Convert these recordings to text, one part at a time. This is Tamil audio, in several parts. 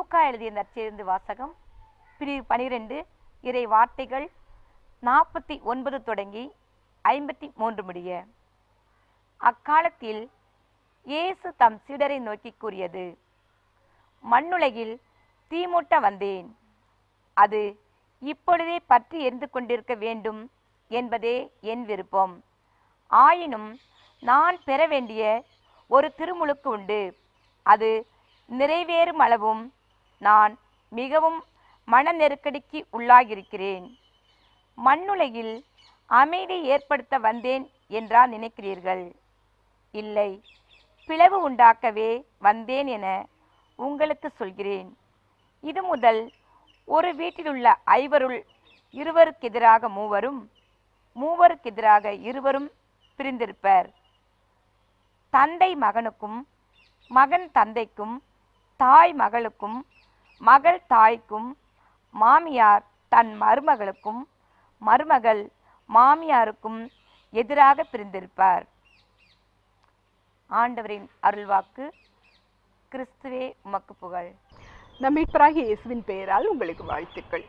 லூக்கா எழுதிய நற்செய்தி வாசகம் பிரிவு பனிரெண்டு இறை வார்த்தைகள் நாற்பத்தி ஒன்பது தொடங்கி ஐம்பத்தி மூன்று முடிய அக்காலத்தில் இயேசு தம் சீடரை நோக்கி கூறியது மண்ணுலகில் தீமூட்ட வந்தேன் அது இப்பொழுதே பற்றி எரிந்து கொண்டிருக்க வேண்டும் என்பதே என் விருப்பம் ஆயினும் நான் பெற வேண்டிய ஒரு திருமுழுக்கு உண்டு அது நிறைவேறும் அளவும் நான் மிகவும் மன நெருக்கடிக்கு உள்ளாகியிருக்கிறேன் மண்ணுலகில் அமைதி ஏற்படுத்த வந்தேன் என்றா நினைக்கிறீர்கள் இல்லை பிளவு உண்டாக்கவே வந்தேன் என உங்களுக்கு சொல்கிறேன் இது முதல் ஒரு வீட்டிலுள்ள ஐவருள் இருவருக்கெதிராக மூவரும் மூவருக்கெதிராக இருவரும் பிரிந்திருப்பர் தந்தை மகனுக்கும் மகன் தந்தைக்கும் தாய் மகளுக்கும் மகள் தாய்க்கும் மாமியார் தன் மருமகளுக்கும் மருமகள் மாமியாருக்கும் எதிராக பிரிந்திருப்பார் ஆண்டவரின் அருள்வாக்கு கிறிஸ்துவே உமக்கு புகழ் நம் மீட்பராகிய இயேசுவின் பெயரால் உங்களுக்கு வாழ்த்துக்கள்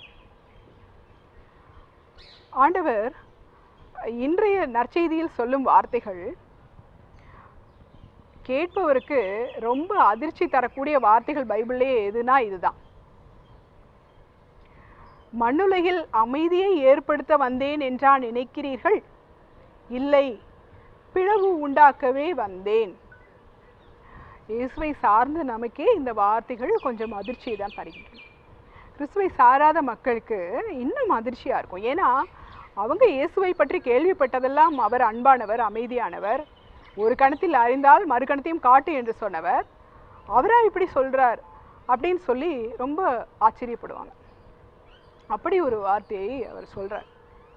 ஆண்டவர் இன்றைய நற்செய்தியில் சொல்லும் வார்த்தைகள் கேட்பவருக்கு ரொம்ப அதிர்ச்சி தரக்கூடிய வார்த்தைகள் பைபிள்லேயே எதுனா இதுதான் மண்ணுலகில் அமைதியை ஏற்படுத்த வந்தேன் என்றா நினைக்கிறீர்கள் இல்லை பிளவு உண்டாக்கவே வந்தேன் இயேசுவை சார்ந்த நமக்கே இந்த வார்த்தைகள் கொஞ்சம் அதிர்ச்சியை தான் தருகின்றன கிறிஸ்துவை சாராத மக்களுக்கு இன்னும் அதிர்ச்சியாக இருக்கும் ஏன்னா அவங்க இயேசுவை பற்றி கேள்விப்பட்டதெல்லாம் அவர் அன்பானவர் அமைதியானவர் ஒரு கணத்தில் அறிந்தால் மறு கணத்தையும் காட்டு என்று சொன்னவர் அவரா இப்படி சொல்றார் அப்படின்னு சொல்லி ரொம்ப ஆச்சரியப்படுவாங்க அப்படி ஒரு வார்த்தையை அவர் சொல்றார்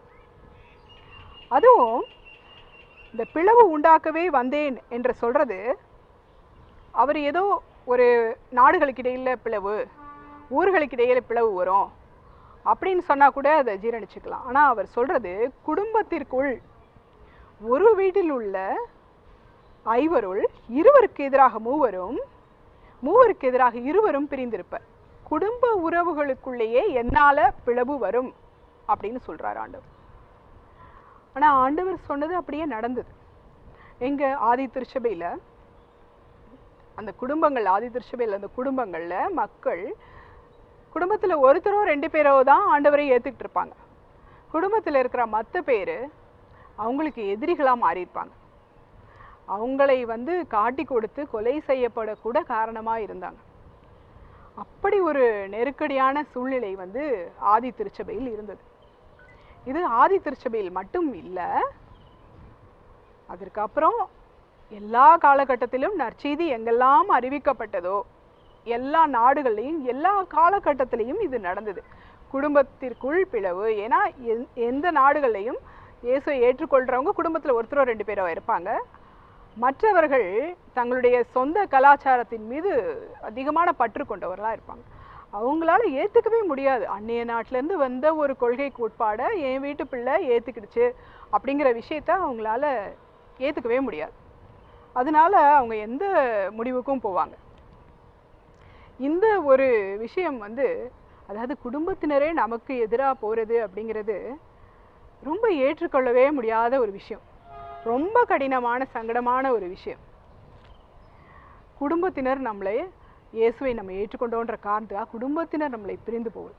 அதுவும் இந்த பிளவு உண்டாக்கவே வந்தேன் என்று சொல்றது அவர் ஏதோ ஒரு நாடுகளுக்கு இடையில பிளவு ஊர்களுக்கு இடையில பிளவு வரும் அப்படின்னு சொன்னா கூட அதை ஜீரணிச்சுக்கலாம் ஆனா அவர் சொல்றது குடும்பத்திற்குள் ஒரு வீட்டில் உள்ள ஐவருள் இருவருக்கு எதிராக மூவரும் மூவருக்கு எதிராக இருவரும் பிரிந்திருப்பர் குடும்ப உறவுகளுக்குள்ளேயே என்னால பிளவு வரும் அப்படின்னு சொல்றார் ஆண்டவர் ஆனா ஆண்டவர் சொன்னது அப்படியே நடந்தது எங்க ஆதி திருச்சபையில அந்த குடும்பங்கள் ஆதி திருச்சபையில் அந்த குடும்பங்கள்ல மக்கள் குடும்பத்துல ஒருத்தரோ ரெண்டு பேரோ தான் ஆண்டவரை ஏத்துக்கிட்டு இருப்பாங்க குடும்பத்துல இருக்கிற மத்த பேரு அவங்களுக்கு எதிரிகளா மாறியிருப்பாங்க அவங்களை வந்து காட்டி கொடுத்து கொலை செய்யப்படக்கூட காரணமா இருந்தாங்க அப்படி ஒரு நெருக்கடியான சூழ்நிலை வந்து ஆதி திருச்சபையில் இருந்தது இது ஆதி திருச்சபையில் மட்டும் இல்லை அதற்கப்புறம் எல்லா காலகட்டத்திலும் நற்செய்தி எங்கெல்லாம் அறிவிக்கப்பட்டதோ எல்லா நாடுகள்லையும் எல்லா காலகட்டத்திலையும் இது நடந்தது குடும்பத்திற்குள் பிளவு ஏன்னா எந்- எந்த நாடுகள்லையும் இயேசுவை ஏற்றுக்கொள்றவங்க குடும்பத்துல ஒருத்தரோ ரெண்டு பேரோ இருப்பாங்க மற்றவர்கள் தங்களுடைய சொந்த கலாச்சாரத்தின் மீது அதிகமான பற்று கொண்டவர்களா இருப்பாங்க அவங்களால ஏத்துக்கவே முடியாது அந்நிய நாட்டுல இருந்து வந்த ஒரு கொள்கைக்கு உட்பாட என் வீட்டு பிள்ளை ஏத்துக்கிடுச்சு அப்படிங்கிற விஷயத்த அவங்களால ஏத்துக்கவே முடியாது அதனால அவங்க எந்த முடிவுக்கும் போவாங்க இந்த ஒரு விஷயம் வந்து அதாவது குடும்பத்தினரே நமக்கு எதிராக போறது அப்படிங்கிறது ரொம்ப ஏற்றுக்கொள்ளவே முடியாத ஒரு விஷயம் ரொம்ப கடினமான சங்கடமான ஒரு விஷயம் குடும்பத்தினர் நம்மளை இயேசுவை நம்ம ஏற்றுக்கொண்டோன்ற காரணத்துக்காக குடும்பத்தினர் நம்மளை பிரிந்து போகுது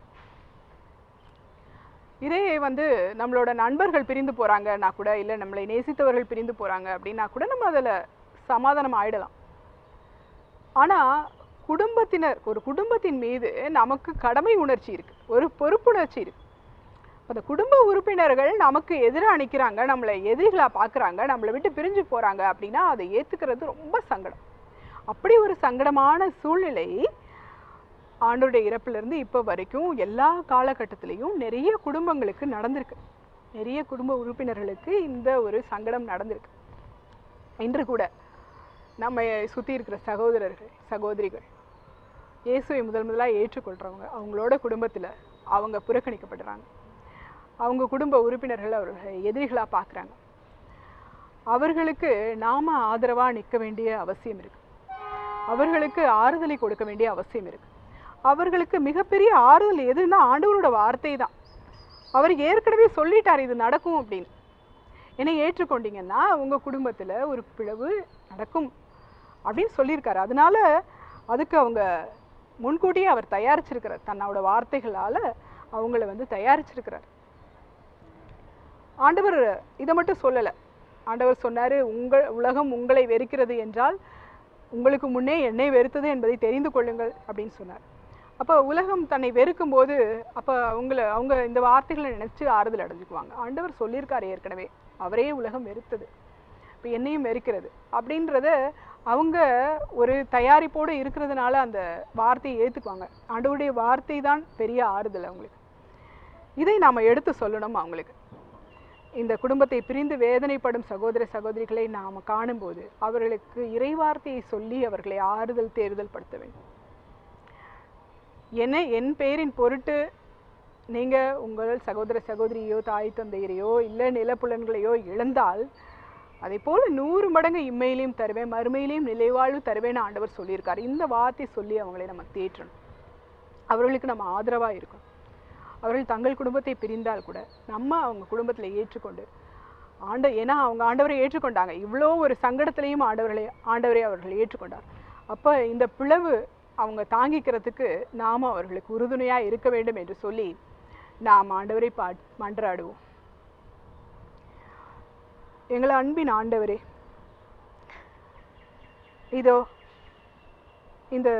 இதே வந்து நம்மளோட நண்பர்கள் பிரிந்து போறாங்கன்னா கூட இல்லை நம்மளை நேசித்தவர்கள் பிரிந்து போறாங்க அப்படின்னா கூட நம்ம அதில் சமாதானம் ஆயிடலாம் ஆனா குடும்பத்தினர் ஒரு குடும்பத்தின் மீது நமக்கு கடமை உணர்ச்சி இருக்கு ஒரு பொறுப்புணர்ச்சி இருக்கு அந்த குடும்ப உறுப்பினர்கள் நமக்கு எதிராக நிற்கிறாங்க நம்மளை எதிரிகளா பார்க்குறாங்க நம்மளை விட்டு பிரிஞ்சு போறாங்க அப்படின்னா அதை ஏத்துக்கிறது ரொம்ப சங்கடம் அப்படி ஒரு சங்கடமான சூழ்நிலை ஆண்டோடைய இறப்பிலிருந்து இப்போ வரைக்கும் எல்லா காலகட்டத்திலையும் நிறைய குடும்பங்களுக்கு நடந்திருக்கு நிறைய குடும்ப உறுப்பினர்களுக்கு இந்த ஒரு சங்கடம் நடந்திருக்கு இன்று கூட நம்ம சுற்றி இருக்கிற சகோதரர்கள் சகோதரிகள் இயேசுவை முதல் முதலாக ஏற்றுக்கொள்கிறவங்க அவங்களோட குடும்பத்தில் அவங்க புறக்கணிக்கப்படுறாங்க அவங்க குடும்ப உறுப்பினர்கள் அவர்களை எதிரிகளாக பார்க்குறாங்க அவர்களுக்கு நாம ஆதரவாக நிற்க வேண்டிய அவசியம் இருக்கு அவர்களுக்கு ஆறுதலை கொடுக்க வேண்டிய அவசியம் இருக்கு அவர்களுக்கு மிகப்பெரிய ஆறுதல் எதுன்னா ஆண்டவரோட வார்த்தை தான் அவர் ஏற்கனவே சொல்லிட்டார் இது நடக்கும் அப்படின்னு என்னை ஏற்றுக்கொண்டீங்கன்னா உங்கள் குடும்பத்தில் ஒரு பிளவு நடக்கும் அப்படின்னு சொல்லியிருக்காரு அதனால அதுக்கு அவங்க முன்கூட்டியே அவர் தயாரிச்சிருக்கிறார் தன்னோட வார்த்தைகளால் அவங்கள வந்து தயாரிச்சிருக்கிறார் ஆண்டவர் இதை மட்டும் சொல்லலை ஆண்டவர் சொன்னார் உங்கள் உலகம் உங்களை வெறுக்கிறது என்றால் உங்களுக்கு முன்னே என்னை வெறுத்தது என்பதை தெரிந்து கொள்ளுங்கள் அப்படின்னு சொன்னார் அப்போ உலகம் தன்னை வெறுக்கும் போது அப்போ அவங்கள அவங்க இந்த வார்த்தைகளை நினைச்சு ஆறுதல் அடைஞ்சுக்குவாங்க ஆண்டவர் சொல்லியிருக்காரு ஏற்கனவே அவரே உலகம் வெறுத்தது இப்போ என்னையும் வெறுக்கிறது அப்படின்றத அவங்க ஒரு தயாரிப்போடு இருக்கிறதுனால அந்த வார்த்தையை ஏற்றுக்குவாங்க ஆண்டவருடைய வார்த்தை தான் பெரிய ஆறுதல் அவங்களுக்கு இதை நாம் எடுத்து சொல்லணும் அவங்களுக்கு இந்த குடும்பத்தை பிரிந்து வேதனைப்படும் சகோதர சகோதரிகளை நாம் காணும்போது அவர்களுக்கு இறைவார்த்தையை சொல்லி அவர்களை ஆறுதல் தேறுதல் படுத்த வேண்டும் என்ன என் பெயரின் பொருட்டு நீங்கள் உங்கள் சகோதர சகோதரியோ தாய் தந்தையரையோ இல்லை நிலப்புலன்களையோ இழந்தால் அதை போல நூறு மடங்கு இம்மையிலையும் தருவேன் மறுமையிலையும் நிலைவாழ்வு தருவேன்னு ஆண்டவர் சொல்லியிருக்கார் இந்த வார்த்தை சொல்லி அவங்களை நம்ம தேற்றணும் அவர்களுக்கு நம்ம ஆதரவாக இருக்கணும் அவர்கள் தங்கள் குடும்பத்தை பிரிந்தால் கூட நம்ம அவங்க குடும்பத்தில் ஏற்றுக்கொண்டு ஆண்ட ஏன்னா அவங்க ஆண்டவரை ஏற்றுக்கொண்டாங்க இவ்வளோ ஒரு சங்கடத்திலையும் ஆண்டவர்களை ஆண்டவரை அவர்கள் ஏற்றுக்கொண்டார் அப்போ இந்த பிளவு அவங்க தாங்கிக்கிறதுக்கு நாம் அவர்களுக்கு உறுதுணையாக இருக்க வேண்டும் என்று சொல்லி நாம் ஆண்டவரை பா மன்றாடுவோம் எங்களை அன்பின் ஆண்டவரே இதோ இந்த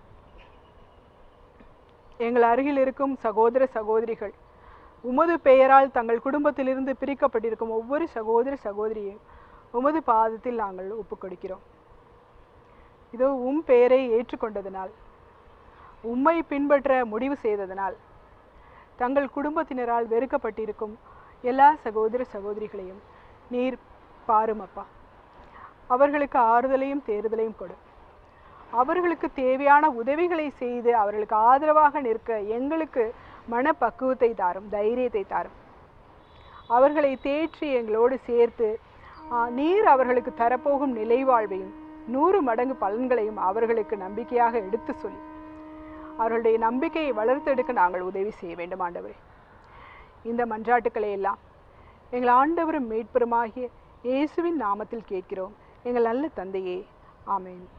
எங்கள் அருகில் இருக்கும் சகோதர சகோதரிகள் உமது பெயரால் தங்கள் குடும்பத்திலிருந்து பிரிக்கப்பட்டிருக்கும் ஒவ்வொரு சகோதர சகோதரியையும் உமது பாதத்தில் நாங்கள் ஒப்புக்கொடுக்கிறோம் இதோ உம் பெயரை ஏற்றுக்கொண்டதனால் உம்மை பின்பற்ற முடிவு செய்ததனால் தங்கள் குடும்பத்தினரால் வெறுக்கப்பட்டிருக்கும் எல்லா சகோதர சகோதரிகளையும் நீர் பாரும் அப்பா அவர்களுக்கு ஆறுதலையும் தேறுதலையும் கொடு அவர்களுக்கு தேவையான உதவிகளை செய்து அவர்களுக்கு ஆதரவாக நிற்க எங்களுக்கு மனப்பக்குவத்தை தாரும் தைரியத்தை தாரும் அவர்களை தேற்றி எங்களோடு சேர்த்து ஆ, நீர் அவர்களுக்கு தரப்போகும் நிலைவாழ்வையும் நூறு மடங்கு பலன்களையும் அவர்களுக்கு நம்பிக்கையாக எடுத்து சொல்லி அவர்களுடைய நம்பிக்கையை வளர்த்தெடுக்க நாங்கள் உதவி செய்ய வேண்டும் ஆண்டவரே இந்த மன்றாட்டுக்களை எல்லாம் எங்கள் ஆண்டவரும் மீட்பெருமாகிய இயேசுவின் நாமத்தில் கேட்கிறோம் எங்கள் நல்ல தந்தையே ஆமென்